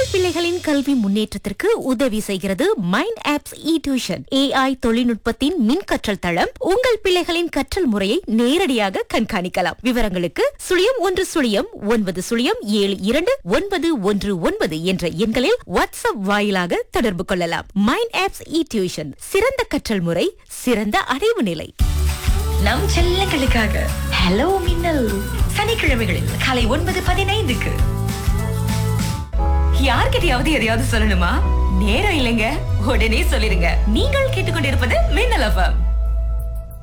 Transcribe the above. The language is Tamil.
பிள்ளைகளின் கல்வி முன்னேற்றத்திற்கு உதவி செய்கிறது mind apps e tuition AI தொழில்நுட்பத்தின் மின் கற்றல் தளம் உங்கள் பிள்ளைகளின் கற்றல் முறையை நேரடியாக கண்காணிக்கலாம் விவரங்களுக்கு சுழியம் ஒன்று சுழியம் ஒன்பது சுழியம் ஏழு இரண்டு ஒன்பது ஒன்று ஒன்பது என்ற எண்களில் வாட்ஸ்அப் வாயிலாக தொடர்பு கொள்ளலாம் மைண்ட் ஆப்ஸ் இ டியூஷன் சிறந்த கற்றல் முறை சிறந்த அடைவு நிலை நம் செல்லங்களுக்காக ஹலோ மின்னல் சனிக்கிழமைகளில் காலை ஒன்பது பதினைந்துக்கு யார்கிட்டயாவது எதையாவது சொல்லணுமா நேரம் இல்லைங்க உடனே சொல்லிருங்க நீங்கள் கேட்டுக்கொண்டிருப்பது மின்னல் எஃப்எம்